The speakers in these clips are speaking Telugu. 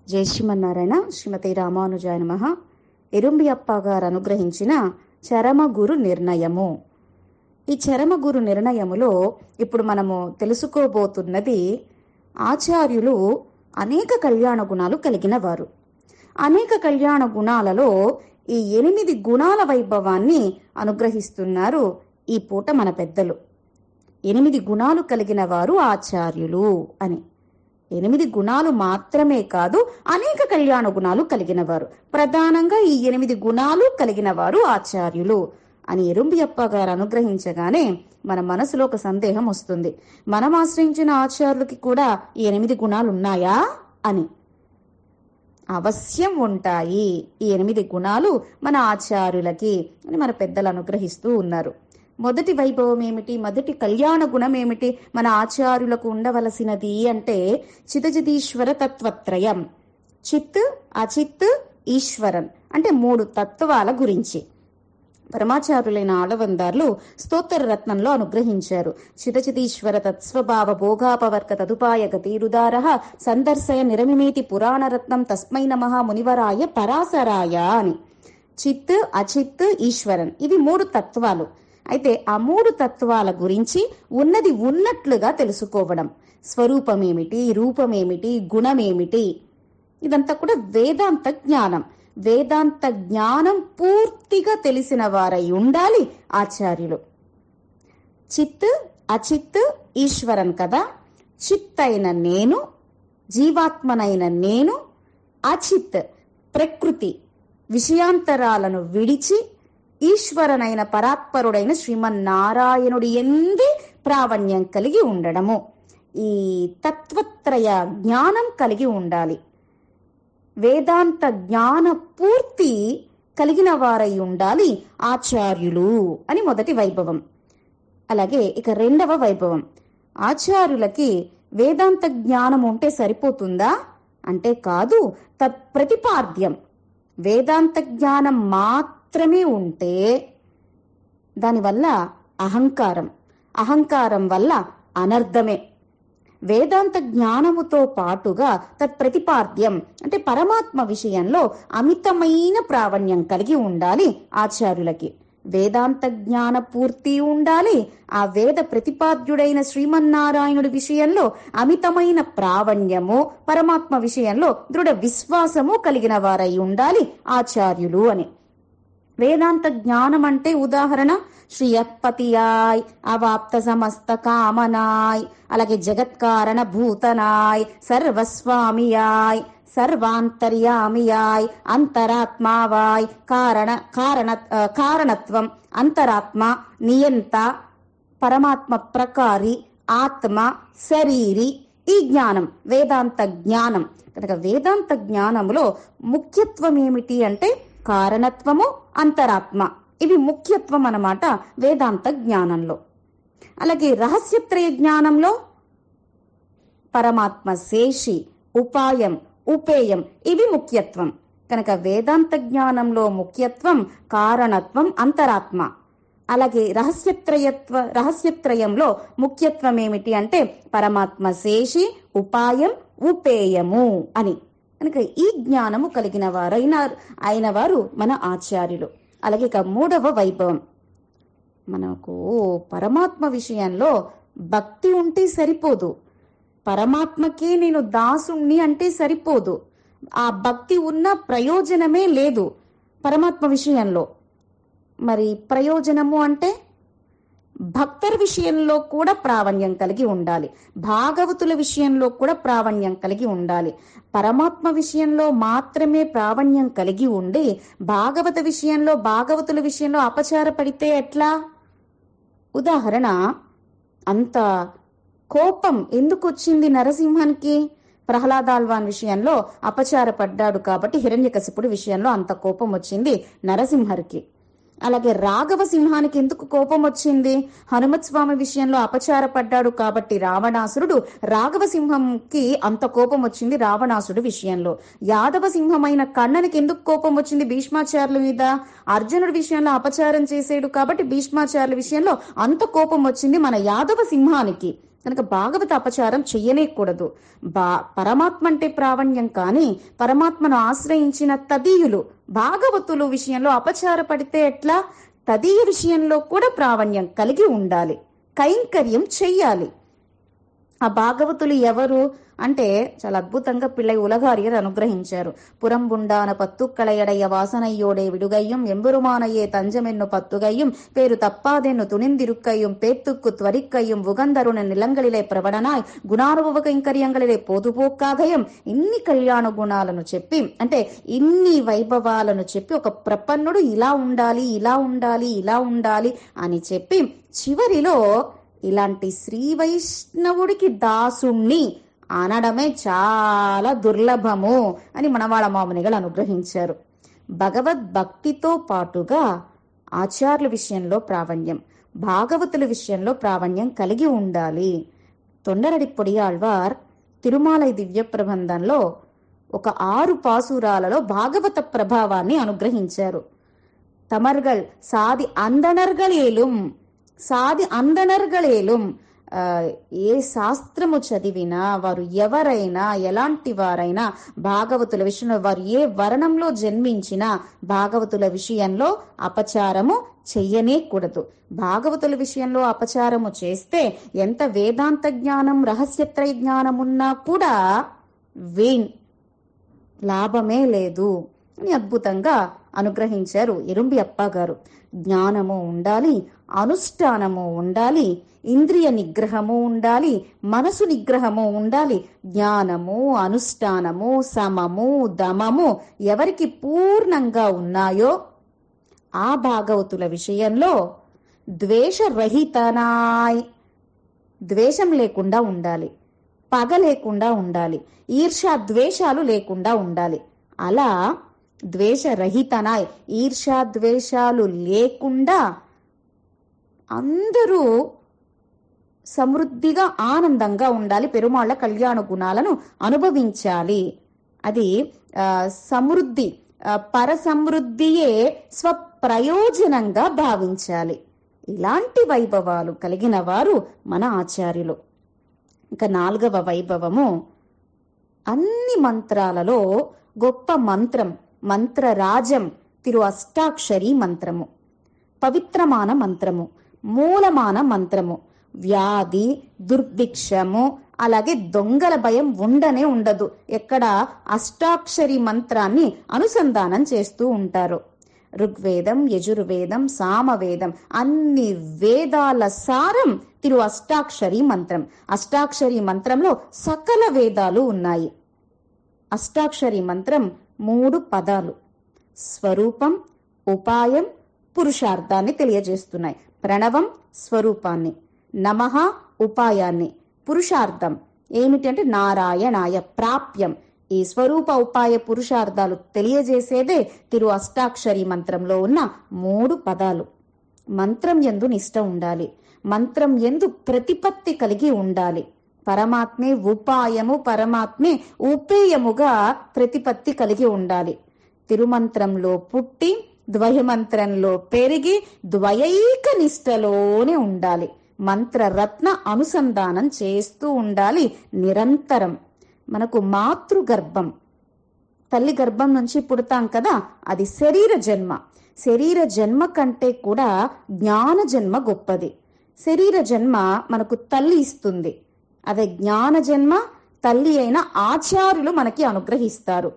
జై శ్రీమన్నారాయణ శ్రీమతి రామానుజాయ నమ ఎరుంబి అప్ప గారు అనుగ్రహించిన చరమగురు నిర్ణయము ఈ చరమగురు నిర్ణయములో ఇప్పుడు మనము తెలుసుకోబోతున్నది ఆచార్యులు అనేక కళ్యాణ గుణాలు కలిగిన వారు అనేక కళ్యాణ గుణాలలో ఈ ఎనిమిది గుణాల వైభవాన్ని అనుగ్రహిస్తున్నారు ఈ పూట మన పెద్దలు ఎనిమిది గుణాలు కలిగిన వారు ఆచార్యులు అని ఎనిమిది గుణాలు మాత్రమే కాదు అనేక కళ్యాణ గుణాలు కలిగిన వారు ప్రధానంగా ఈ ఎనిమిది గుణాలు కలిగిన వారు ఆచార్యులు అని ఎరుంబియప్ప గారు అనుగ్రహించగానే మన మనసులో ఒక సందేహం వస్తుంది మనం ఆశ్రయించిన ఆచార్యులకి కూడా ఈ ఎనిమిది గుణాలు ఉన్నాయా అని అవశ్యం ఉంటాయి ఈ ఎనిమిది గుణాలు మన ఆచార్యులకి అని మన పెద్దలు అనుగ్రహిస్తూ ఉన్నారు మొదటి వైభవం ఏమిటి మొదటి కళ్యాణ గుణం ఏమిటి మన ఆచార్యులకు ఉండవలసినది అంటే చితజితీశ్వర తత్వత్రయం చిత్ అచిత్ ఈశ్వరన్ అంటే మూడు తత్వాల గురించి పరమాచారులైన ఆళవందార్లు స్తోత్ర రత్నంలో అనుగ్రహించారు చితచితీశ్వర తత్స్వభావ భోగాపవర్క తదుపాయ గతిరుదార సందర్శయ నిరమిమేతి పురాణ రత్నం తస్మై నమః మునివరాయ పరాశరాయ అని చిత్ అచిత్ ఈశ్వరన్ ఇవి మూడు తత్వాలు అయితే ఆ మూడు తత్వాల గురించి ఉన్నది ఉన్నట్లుగా తెలుసుకోవడం స్వరూపమేమిటి రూపమేమిటి గుణమేమిటి ఇదంతా కూడా వేదాంత జ్ఞానం వేదాంత జ్ఞానం పూర్తిగా తెలిసిన వారై ఉండాలి ఆచార్యులు చిత్ అచిత్ ఈశ్వరన్ కదా చిత్ అయిన నేను జీవాత్మనైన నేను అచిత్ ప్రకృతి విషయాంతరాలను విడిచి ఈశ్వరనైన పరాత్పరుడైన శ్రీమన్నారాయణుడి ఎందే ప్రావణ్యం కలిగి ఉండడము ఈ తత్వత్రయ జ్ఞానం కలిగి ఉండాలి వేదాంత జ్ఞాన పూర్తి కలిగిన వారై ఉండాలి ఆచార్యులు అని మొదటి వైభవం అలాగే ఇక రెండవ వైభవం ఆచార్యులకి వేదాంత జ్ఞానం ఉంటే సరిపోతుందా అంటే కాదు తత్ ప్రతిపాద్యం వేదాంత జ్ఞానం మాత్రమే ఉంటే దానివల్ల అహంకారం అహంకారం వల్ల అనర్థమే వేదాంత జ్ఞానముతో పాటుగా తత్ప్రతిపాద్యం అంటే పరమాత్మ విషయంలో అమితమైన ప్రావణ్యం కలిగి ఉండాలి ఆచార్యులకి వేదాంత జ్ఞాన పూర్తి ఉండాలి ఆ వేద ప్రతిపాద్యుడైన శ్రీమన్నారాయణుడి విషయంలో అమితమైన ప్రావణ్యము పరమాత్మ విషయంలో దృఢ విశ్వాసము కలిగిన వారై ఉండాలి ఆచార్యులు అని వేదాంత జ్ఞానం అంటే ఉదాహరణ శ్రీయత్పతియాయ్ అవాప్త సమస్త కామనాయ్ అలాగే జగత్కారణ భూతనాయ్ సర్వస్వామియాయ్ సర్వాంతర్యామియాయ్ అంతరాత్మావాయ్ కారణ కారణ ఆ, కారణత్వం అంతరాత్మ నియంత పరమాత్మ ప్రకారి ఆత్మ శరీరి ఈ జ్ఞానం వేదాంత జ్ఞానం కనుక వేదాంత జ్ఞానములో ముఖ్యత్వం ఏమిటి అంటే కారణత్వము అంతరాత్మ ఇవి ముఖ్యత్వం అన్నమాట వేదాంత జ్ఞానంలో అలాగే రహస్యత్రయ జ్ఞానంలో పరమాత్మ శేషి ఉపాయం ఉపేయం ఇవి ముఖ్యత్వం కనుక వేదాంత జ్ఞానంలో ముఖ్యత్వం కారణత్వం అంతరాత్మ అలాగే రహస్యత్రయత్వ రహస్యత్రయంలో ముఖ్యత్వం ఏమిటి అంటే పరమాత్మ శేషి ఉపాయం ఉపేయము అని కనుక ఈ జ్ఞానము కలిగిన వారైన అయిన వారు మన ఆచార్యులు అలాగే ఇక మూడవ వైభవం మనకు పరమాత్మ విషయంలో భక్తి ఉంటే సరిపోదు పరమాత్మకే నేను దాసుణ్ణి అంటే సరిపోదు ఆ భక్తి ఉన్న ప్రయోజనమే లేదు పరమాత్మ విషయంలో మరి ప్రయోజనము అంటే భక్తర్ విషయంలో కూడా ప్రావణ్యం కలిగి ఉండాలి భాగవతుల విషయంలో కూడా ప్రావణ్యం కలిగి ఉండాలి పరమాత్మ విషయంలో మాత్రమే ప్రావణ్యం కలిగి ఉండి భాగవత విషయంలో భాగవతుల విషయంలో అపచారపడితే ఎట్లా ఉదాహరణ అంత కోపం ఎందుకు వచ్చింది నరసింహానికి ప్రహ్లాదాల్వాన్ విషయంలో అపచారపడ్డాడు కాబట్టి హిరణ్యకశిపుడి విషయంలో అంత కోపం వచ్చింది నరసింహరికి అలాగే రాఘవ సింహానికి ఎందుకు కోపం వచ్చింది హనుమత్ స్వామి విషయంలో అపచారపడ్డాడు కాబట్టి రావణాసురుడు రాఘవ సింహంకి అంత కోపం వచ్చింది రావణాసుడు విషయంలో యాదవ సింహమైన కన్ననికి ఎందుకు కోపం వచ్చింది భీష్మాచార్యుల మీద అర్జునుడి విషయంలో అపచారం చేసాడు కాబట్టి భీష్మాచార్యుల విషయంలో అంత కోపం వచ్చింది మన యాదవ సింహానికి కనుక భాగవత అపచారం చెయ్యనేకూడదు బా పరమాత్మ అంటే ప్రావణ్యం కానీ పరమాత్మను ఆశ్రయించిన తదీయులు భాగవతులు విషయంలో అపచారపడితే ఎట్లా తదీయ విషయంలో కూడా ప్రావణ్యం కలిగి ఉండాలి కైంకర్యం చెయ్యాలి ఆ భాగవతులు ఎవరు అంటే చాలా అద్భుతంగా పిள்ளై ఉలగారియర్ అనుగ్రహించారు పురంబుండాన పత్తుక్కளையடைய வாசனையோடே விடுகையும் எம்பெருமானையே தஞ்சமென்னு பத்துகையும் பேரு தப்பாதென்னு துணிந்திருக்கையும் பேத்துக்கு த்வரிக்கையும் உகந்தருண நிலங்களிலே ప్రవడనాయ్ గుణానుభవ కైంకర్యంగళిలే పోతుపోకాగయం ఇన్ని కళ్యాణ గుణాలను చెప్పి అంటే ఇన్ని వైభవాలను చెప్పి ఒక ప్రపన్నుడు ఇలా ఉండాలి ఇలా ఉండాలి ఇలా ఉండాలి అని చెప్పి చివరిలో ఇలాంటి శ్రీ వైష్ణవుడికి దాసుణ్ణి అనడమే చాలా దుర్లభము అని మనవాళ మామునిகள் అనుగ్రహించారు భగవద్భక్తితో పాటుగా ఆచార్యుల విషయంలో ప్రావణ్యం భాగవతుల విషయంలో ప్రావణ్యం కలిగి ఉండాలి తొండరడి పొడియాళ్వార్ తిరుమాలై దివ్య ప్రబంధంలో ఒక ఆరు పాసురాలలో భాగవత ప్రభావాన్ని అనుగ్రహించారు తమర్గల్ సాది అందనర్గలేలుం సాది అందనర్గలేలుం ఆ, ఏ శాస్త్రము చదివినా వారు ఎవరైనా ఎలాంటి వారైనా భాగవతుల విషయంలో వారు ఏ వర్ణంలో జన్మించినా భాగవతుల విషయంలో అపచారము చెయ్యనే కూడదు భాగవతుల విషయంలో అపచారము చేస్తే ఎంత వేదాంత జ్ఞానం రహస్యత్రయ జ్ఞానం ఉన్నా కూడా వేన్ లాభమే లేదు అని అద్భుతంగా అనుగ్రహించారు ఎరుంబి అప్ప గారు జ్ఞానము ఉండాలి అనుష్ఠానము ఉండాలి ఇంద్రియ నిగ్రహము ఉండాలి మనసు నిగ్రహము ఉండాలి జ్ఞానము అనుష్ఠానము సమము దమము ఎవరికి పూర్ణంగా ఉన్నాయో ఆ భాగవతుల విషయంలో ద్వేషరహితనాయ్ ద్వేషం లేకుండా ఉండాలి పగ లేకుండా ఉండాలి ఈర్ష ద్వేషాలు లేకుండా ఉండాలి అలా ద్వేషరహితనాయ్ ఈర్ష ద్వేషాలు లేకుండా అందరూ సమృద్ధిగా ఆనందంగా ఉండాలి పెరుమాళ్ల కళ్యాణ గుణాలను అనుభవించాలి అది ఆ, సమృద్ధి ఆ, పర సమృద్ధియే స్వప్రయోజనంగా భావించాలి ఇలాంటి వైభవాలు కలిగిన వారు మన ఆచార్యులు ఇంకా నాలుగవ వైభవము అన్ని మంత్రాలలో గొప్ప మంత్రం మంత్రరాజం తిరు అష్టాక్షరి మంత్రము పవిత్రమాన మంత్రము మూలమాన మంత్రము వ్యాధి దుర్భిక్షము అలాగే దొంగల భయం ఉండనే ఉండదు ఎక్కడ అష్టాక్షరి మంత్రాన్ని అనుసంధానం చేస్తూ ఉంటారు ఋగ్వేదం యజుర్వేదం సామవేదం అన్ని వేదాల సారం తిరు అష్టాక్షరి మంత్రం అష్టాక్షరి మంత్రంలో సకల వేదాలు ఉన్నాయి అష్టాక్షరి మంత్రం మూడు పదాలు స్వరూపం ఉపాయం పురుషార్థాన్ని తెలియజేస్తున్నాయి ప్రణవం స్వరూపాన్ని నమః ఉపాయాన్ని పురుషార్థం ఏమిటి అంటే నారాయణాయ ప్రాప్యం ఈ స్వరూప ఉపాయ పురుషార్థాలు తెలియజేసేదే తిరు అష్టాక్షరి మంత్రంలో ఉన్న మూడు పదాలు మంత్రం ఎందు నిష్ట ఉండాలి మంత్రం ఎందు ప్రతిపత్తి కలిగి ఉండాలి పరమాత్మే ఉపాయము పరమాత్మే ఉపేయముగా ప్రతిపత్తి కలిగి ఉండాలి తిరుమంత్రంలో పుట్టి ద్వయమంత్రంలో పెరిగి ద్వయైక నిష్టలోనే ఉండాలి మంత్రరత్న అనుసంధానం చేస్తూ ఉండాలి నిరంతరం మనకు మాతృగర్భం తల్లి గర్భం నుంచి పుడతాం కదా అది శరీర జన్మ శరీర జన్మ కంటే కూడా జ్ఞాన జన్మ గొప్పది శరీర జన్మ మనకు తల్లి ఇస్తుంది అదే జ్ఞాన జన్మ తల్లి అయిన ఆచార్యులు మనకి అనుగ్రహిస్తారు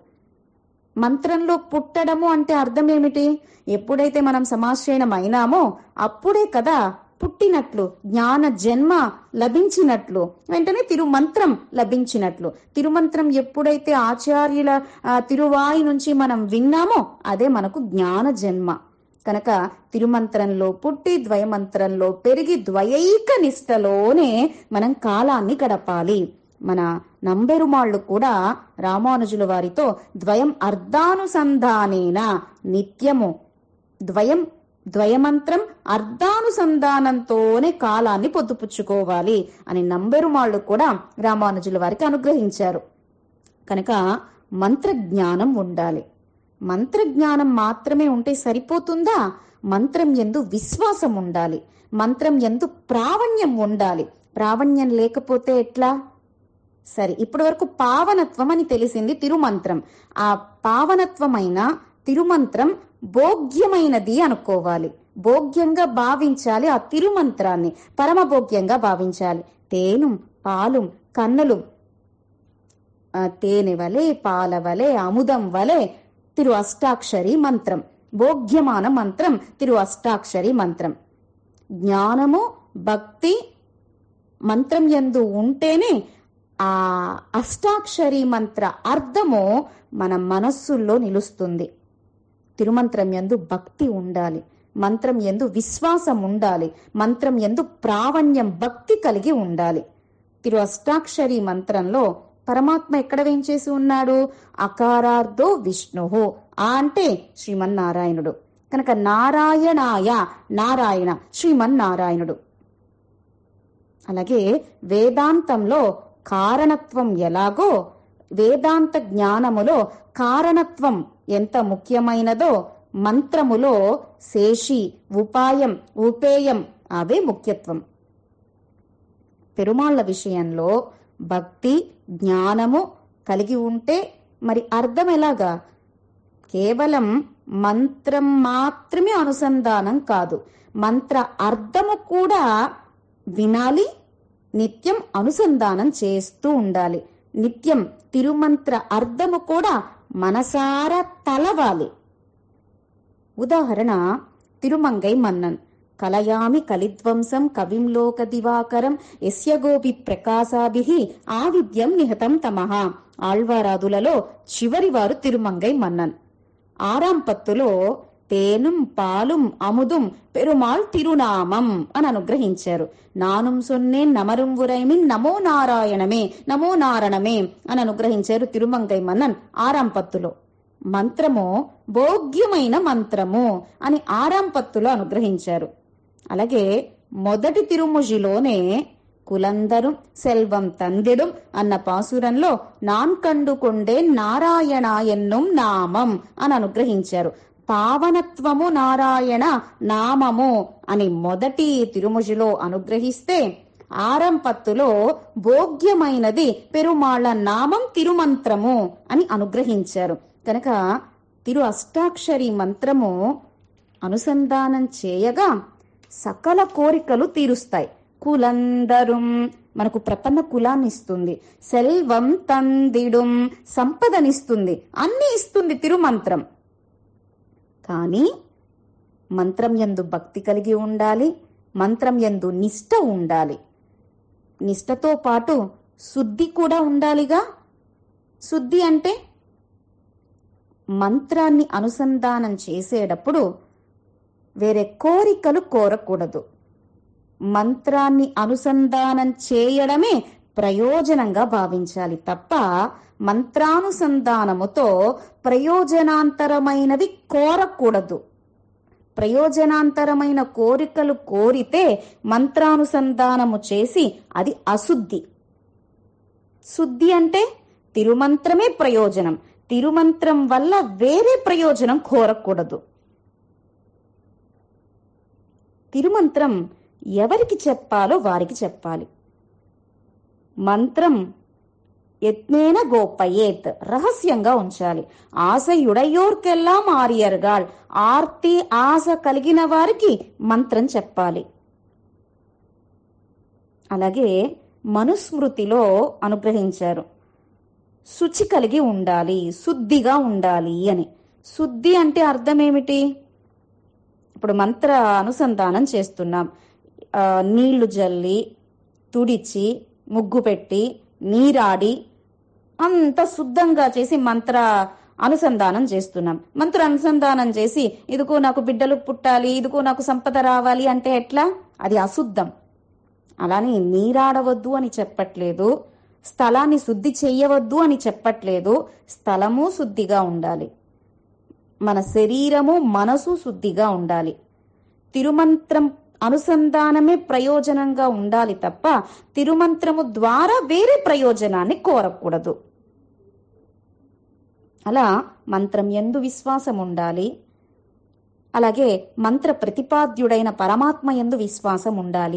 మంత్రంలో పుట్టడము అంటే అర్థం ఏమిటి ఎప్పుడైతే మనం సమాశ్రయణం అయినామో అప్పుడే కదా పుట్టినట్లు జ్ఞాన జన్మ లభించినట్లు వెంటనే తిరుమంత్రం లభించినట్లు తిరుమంత్రం ఎప్పుడైతే ఆచార్యుల ఆ, తిరువాయి నుంచి మనం విన్నామో అదే మనకు జ్ఞాన జన్మ కనుక తిరుమంత్రంలో పుట్టి ద్వయమంత్రంలో పెరిగి ద్వయైక నిష్టలోనే మనం కాలాన్ని గడపాలి మన నంబెరుమాళ్ళు కూడా రామానుజుల వారితో ద్వయం అర్ధానుసంధానేన నిత్యము ద్వయం ద్వయమంత్రం అర్ధానుసంధానంతోనే కాలాన్ని పొద్దుపుచ్చుకోవాలి అని నంబెరుమాళ్ళు కూడా రామానుజుల వారికి అనుగ్రహించారు కనుక మంత్రజ్ఞానం ఉండాలి మంత్రజ్ఞానం మాత్రమే ఉంటే సరిపోతుందా మంత్రం ఎందు విశ్వాసం ఉండాలి మంత్రం ఎందు ప్రావణ్యం ఉండాలి ప్రావణ్యం లేకపోతే ఎట్లా సరే ఇప్పటి వరకు పావనత్వం అని తెలిసింది తిరుమంత్రం ఆ పావనత్వమైన తిరుమంత్రం భోగ్యమైనది అనుకోవాలి భోగ్యంగా భావించాలి ఆ తిరుమంత్రాన్ని పరమభోగ్యంగా భావించాలి తేను పాలు కన్నులు ఆ, తేనె వలె పాల వలె అముదం వలె తిరు అష్టాక్షరి మంత్రం భోగ్యమాన మంత్రం తిరు అష్టాక్షరి మంత్రం జ్ఞానము భక్తి మంత్రం ఎందు ఉంటేనే ఆ అష్టాక్షరి మంత్ర అర్థము మన మనస్సుల్లో నిలుస్తుంది తిరుమంత్రం ఎందు భక్తి ఉండాలి మంత్రం ఎందు విశ్వాసం ఉండాలి మంత్రం ఎందు ప్రావణ్యం భక్తి కలిగి ఉండాలి తిరు అష్టాక్షరి మంత్రంలో పరమాత్మ ఎక్కడ వేంచేసి ఉన్నాడు అకారార్థో విష్ణు ఆ అంటే శ్రీమన్నారాయణుడు కనుక నారాయణాయ నారాయణ శ్రీమన్నారాయణుడు అలాగే వేదాంతంలో కారణత్వం ఎలాగో వేదాంత జ్ఞానములో కారణత్వం ఎంత ముఖ్యమైనదో మంత్రములో శేషి ఉపాయం ఉపేయం అవే ముఖ్యత్వం పెరుమాళ్ల విషయంలో భక్తి జ్ఞానము కలిగి ఉంటే మరి అర్థం ఎలాగా కేవలం మంత్రం మాత్రమే అనుసంధానం కాదు మంత్ర అర్థము కూడా వినాలి నిత్యం అనుసంధానం చేస్తూ ఉండాలి నిత్యం తిరుమంత్ర అర్థము కూడా మనసారా తలవాలి ఉదాహరణ తిరుమంగై మన్నన్ కలయామి కలిధ్వంసం కవిం లోక దివాకరం ఎస్య గోపి ప్రకాశాభి ఆవిద్యం నిహతం తమః ఆళ్వారాదులలో చివరివారు తిరుమంగై మన్నన్ ఆరాం పత్తులో తేనుం పాలుం అముదుం పెరుమాళ్ తిరునామం అని అనుగ్రహించారు నానుం సొన్నేన్ నమరుం ఉరైమిన్ నమో నారాయణమే నమో నారణమే అని అనుగ్రహించారు తిరుమంగై మన్నన్ ఆరాం పత్తులో మంత్రము భోగ్యమైన మంత్రము అని ఆరాం పత్తులో అనుగ్రహించారు అలాగే మొదటి తిరుముజిలోనే కులందரும் సెల్వం తందిடும் అన్న పాసురంలో నాన్ కండుకొండే నారాయణ ఎన్నుం నామం అని అనుగ్రహించారు పావనత్వము నారాయణ నామము అని మొదటి తిరుముజిలో అనుగ్రహిస్తే ఆరంపత్తులో భోగ్యమైనది పెరుమాళ్ళ నామం తిరుమంత్రము అని అనుగ్రహించారు కనుక తిరు అష్టాక్షరి మంత్రము అనుసంధానం చేయగా సకల కోరికలు తీరుస్తాయి కులందరం మనకు ప్రపన్న కులాన్ని ఇస్తుంది సెల్వం తందిడుం సంపదనిస్తుంది అన్ని ఇస్తుంది తిరుమంత్రం కానీ మంత్రం యందు భక్తి కలిగి ఉండాలి మంత్రం యందు నిష్ట ఉండాలి నిష్టతో పాటు శుద్ధి కూడా ఉండాలిగా శుద్ధి అంటే మంత్రాన్ని అనుసంధానం చేసేటప్పుడు వేరే కోరికలు కోరకూడదు మంత్రాన్ని అనుసంధానం చేయడమే ప్రయోజనంగా భావించాలి తప్ప మంత్రానుసంధానముతో ప్రయోజనాంతరమైనది కోరకూడదు ప్రయోజనాంతరమైన కోరికలు కోరితే మంత్రానుసంధానము చేసి అది అశుద్ధి శుద్ధి అంటే తిరుమంత్రమే ప్రయోజనం తిరుమంత్రం వల్ల వేరే ప్రయోజనం కోరకూడదు తిరుమంత్రం ఎవరికి చెప్పాలో వారికి చెప్పాలి మంత్రం యత్నేన గోపయేత్ రహస్యంగా ఉంచాలి ఆశయుడయోర్కెల్లాం ఆర్యర్గాల్ ఆర్తి ఆశ కలిగిన వారికి మంత్రం చెప్పాలి అలాగే మనుస్మృతిలో అనుగ్రహించారు శుచి కలిగి ఉండాలి శుద్ధిగా ఉండాలి అని శుద్ధి అంటే అర్థం ఏమిటి ఇప్పుడు మంత్ర అనుసంధానం చేస్తున్నాం ఆ, నీళ్లు జల్లి తుడిచి ముగ్గు పెట్టి నీరాడి అంత శుద్ధంగా చేసి మంత్ర అనుసంధానం చేస్తున్నాం మంత్ర అనుసంధానం చేసి ఇదిగో నాకు బిడ్డలు పుట్టాలి ఇదిగో నాకు సంపద రావాలి అంటే ఎట్లా అది అశుద్ధం అలానే నీరాడవద్దు అని చెప్పట్లేదు స్థలాన్ని శుద్ధి చెయ్యవద్దు అని చెప్పట్లేదు స్థలము శుద్ధిగా ఉండాలి మన శరీరము మనసు శుద్ధిగా ఉండాలి తిరుమంత్రం అనుసంధానమే ప్రయోజనంగా ఉండాలి తప్ప తిరుమంత్రము ద్వారా వేరే ప్రయోజనాన్ని కోరకూడదు అలా మంత్రం ఎందు విశ్వాసం ఉండాలి అలాగే మంత్ర ప్రతిపాద్యుడైన పరమాత్మ ఎందు విశ్వాసం ఉండాలి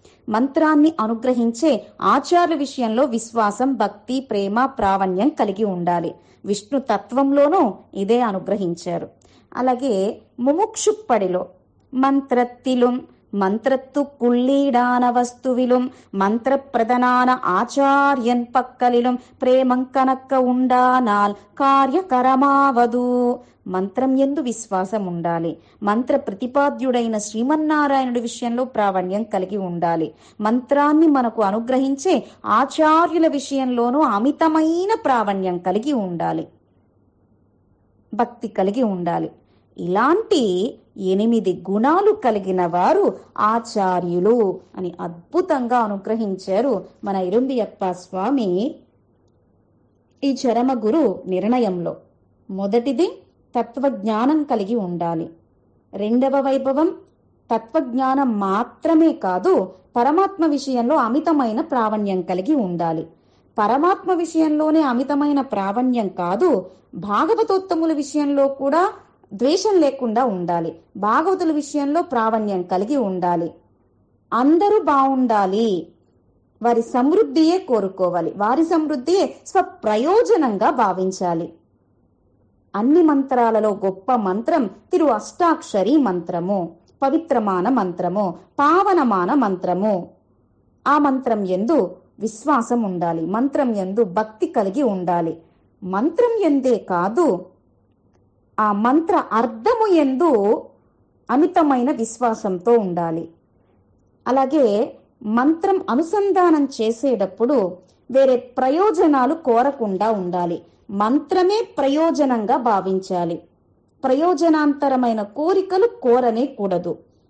మంత్రాన్ని అనుగ్రహించే ఆచార్య విషయంలో విశ్వాసం భక్తి ప్రేమ ప్రావణ్యం కలిగి ఉండాలి విష్ణు తత్వంలోనూ ఇదే అనుగ్రహించారు అలాగే ముముక్షుప్పడిలో మంత్రత్తిലും മന്ത്രത്തു കുള്ളീടാന വസ്തുവിലും മന്ത്രപ്രദനാന ആചാര്യൻ പക്കലിലും പ്രേമം കനക്ക ഉണ്ടാനാൽ కార్యకరమావదు మంత్రం ఎందు విశ్వాసం ఉండాలి మంత్ర ప్రతిపాద్యుడైన శ్రీమన్నారాయణుడి విషయంలో ప్రావణ్యం కలిగి ఉండాలి మంత్రాన్ని మనకు అనుగ్రహించే ఆచార్యుల విషయంలోనూ అమితమైన ప్రావణ్యం కలిగి ఉండాలి భక్తి కలిగి ఉండాలి ఇలాంటి ఎనిమిది గుణాలు కలిగిన వారు ఆచార్యులు అని అద్భుతంగా అనుగ్రహించారు మన ఇరుంబియప్ప స్వామి ఈ చరమ గురు నిర్ణయంలో మొదటిది తత్వజ్ఞానం కలిగి ఉండాలి రెండవ వైభవం తత్వజ్ఞానం మాత్రమే కాదు పరమాత్మ విషయంలో అమితమైన ప్రావణ్యం కలిగి ఉండాలి పరమాత్మ విషయంలోనే అమితమైన ప్రావణ్యం కాదు భాగవతోత్తముల విషయంలో కూడా ద్వేషం లేకుండా ఉండాలి భాగవతుల విషయంలో ప్రావణ్యం కలిగి ఉండాలి అందరూ బాగుండాలి వారి సమృద్ధియే కోరుకోవాలి వారి సమృద్ధియే స్వప్రయోజనంగా భావించాలి అన్ని మంత్రాలలో గొప్ప మంత్రం తిరు అష్టాక్షరి మంత్రము పవిత్రమాన మంత్రము పావనమాన మంత్రము ఆ మంత్రం ఎందు విశ్వాసం ఉండాలి మంత్రం ఎందు భక్తి కలిగి ఉండాలి మంత్రం ఎందే కాదు ఆ మంత్ర అర్థము ఎందు అమితమైన విశ్వాసంతో ఉండాలి అలాగే మంత్రం అనుసంధానం చేసేటప్పుడు వేరే ప్రయోజనాలు కోరకుండా ఉండాలి మంత్రమే ప్రయోజనంగా భావించాలి ప్రయోజనాంతరమైన కోరికలు కోరనే కూడదు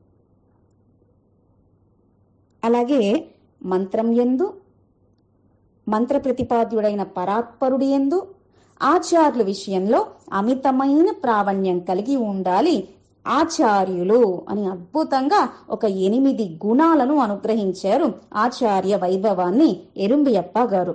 అలాగే మంత్రం ఎందు మంత్ర ప్రతిపాద్యుడైన పరాత్పరుడి ఎందు ఆచార్యుల విషయంలో అమితమైన ప్రావణ్యం కలిగి ఉండాలి ఆచార్యులు అని అద్భుతంగా ఒక ఎనిమిది గుణాలను అనుగ్రహించారు ఆచార్య వైభవాన్ని ఎరుంబియప్ప గారు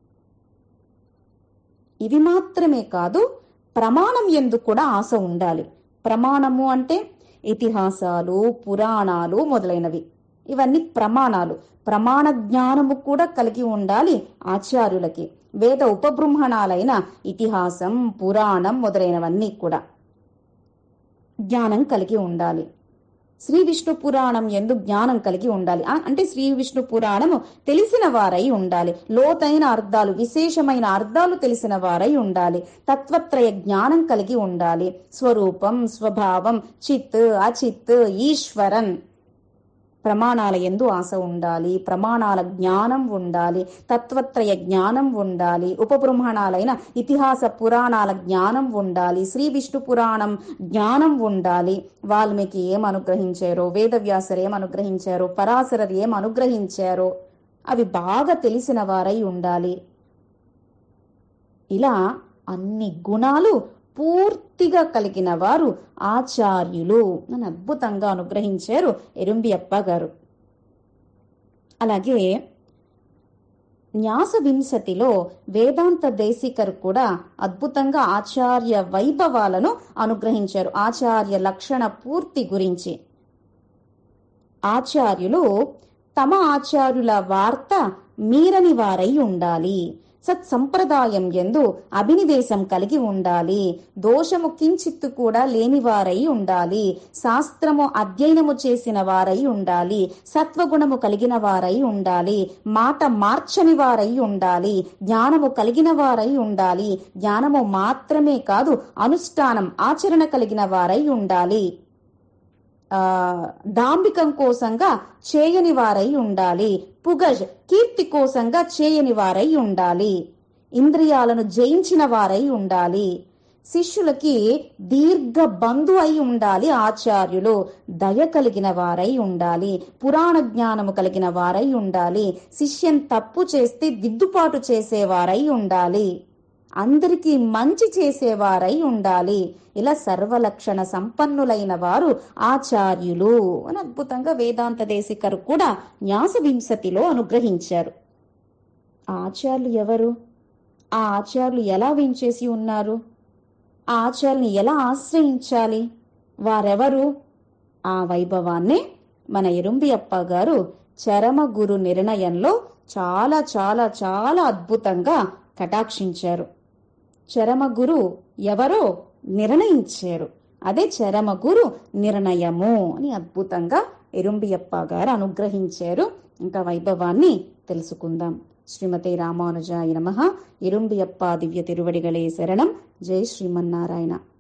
ఇవి మాత్రమే కాదు ప్రమాణం ఎందు కూడా ఆశ ఉండాలి ప్రమాణము అంటే ఇతిహాసాలు పురాణాలు మొదలైనవి ఇవన్నీ ప్రమాణాలు ప్రమాణ జ్ఞానము కూడా కలిగి ఉండాలి ఆచార్యులకి వేద ఉపబృంహణాలైన ఇతిహాసం పురాణం మొదలైనవన్నీ కూడా జ్ఞానం కలిగి ఉండాలి శ్రీ విష్ణు పురాణం ఎందు జ్ఞానం కలిగి ఉండాలి ఆ- అంటే శ్రీ విష్ణు పురాణము తెలిసిన వారై ఉండాలి లోతైన అర్థాలు విశేషమైన అర్థాలు తెలిసిన వారై ఉండాలి తత్వత్రయ జ్ఞానం కలిగి ఉండాలి స్వరూపం స్వభావం చిత్ అచిత్ ఈశ్వరన్ ప్రమాణాల ఎందు ఆశ ఉండాలి ప్రమాణాల జ్ఞానం ఉండాలి తత్వత్రయ జ్ఞానం ఉండాలి ఉపబృంహణాలైన ఇతిహాస పురాణాల జ్ఞానం ఉండాలి శ్రీ విష్ణు పురాణం జ్ఞానం ఉండాలి వాల్మీకి ఏం అనుగ్రహించారో వేదవ్యాసరు ఏం అనుగ్రహించారో పరాశరర్ ఏం అనుగ్రహించారో అవి బాగా తెలిసిన వారై ఉండాలి ఇలా అన్ని గుణాలు పూర్తిగా కలిగిన వారు ఆచార్యులు అని అద్భుతంగా అనుగ్రహించారు ఎరుంబియప్ప గారు అలాగే న్యాస వింశతిలో వేదాంత దేశికర్ కూడా అద్భుతంగా ఆచార్య వైభవాలను అనుగ్రహించారు ఆచార్య లక్షణ పూర్తి గురించి ఆచార్యులు తమ ఆచార్యుల వార్త మీరని వారై ఉండాలి సత్ సంప్రదాయం ఎందు అభినివేశం కలిగి ఉండాలి దోషము కించిత్తు కూడా లేని వారై ఉండాలి శాస్త్రము అధ్యయనము చేసిన వారై ఉండాలి సత్వగుణము కలిగిన వారై ఉండాలి మాట మార్చని వారై ఉండాలి జ్ఞానము కలిగిన వారై ఉండాలి జ్ఞానము మాత్రమే కాదు అనుష్ఠానం ఆచరణ కలిగిన వారై ఉండాలి ఆ డాంబికం కోసంగా చేయని వారై ఉండాలి పుగజ్ కీర్తి కోసంగా చేయని వారై ఉండాలి ఇంద్రియాలను జయించిన వారై ఉండాలి శిష్యులకి దీర్ఘ బంధు అయి ఉండాలి ఆచార్యులు దయ కలిగిన వారై ఉండాలి పురాణ జ్ఞానము కలిగిన వారై ఉండాలి శిష్యం తప్పు చేస్తే దిద్దుపాటు చేసేవారై ఉండాలి అందరికీ మంచి చేసేవారై ఉండాలి ఇలా సర్వలక్షణ సంపన్నులైన వారు ఆచార్యులు అని అద్భుతంగా వేదాంత దేశికరు కూడా న్యాస వింశతిలో అనుగ్రహించారు ఆ ఆచార్యులు ఎవరు ఆ ఆచార్యులు ఎలా వించేసి ఉన్నారు ఆ ఆచార్యుని ఎలా ఆశ్రయించాలి వారెవరు ఆ వైభవాన్నే మన ఎరుంబియప్ప గారు చరమ గురు నిర్ణయంలో చాలా చాలా చాలా అద్భుతంగా కటాక్షించారు చరమ గురు ఎవరో నిర్ణయించారు అదే చరమ గురు నిర్ణయము అని అద్భుతంగా ఎరుంబియప్ప గారు అనుగ్రహించారు ఇంకా వైభవాన్ని తెలుసుకుందాం శ్రీమతి రామానుజాయ నమ ఇరుంబియప్ప దివ్య తిరువడిగలే శరణం జై శ్రీమన్నారాయణ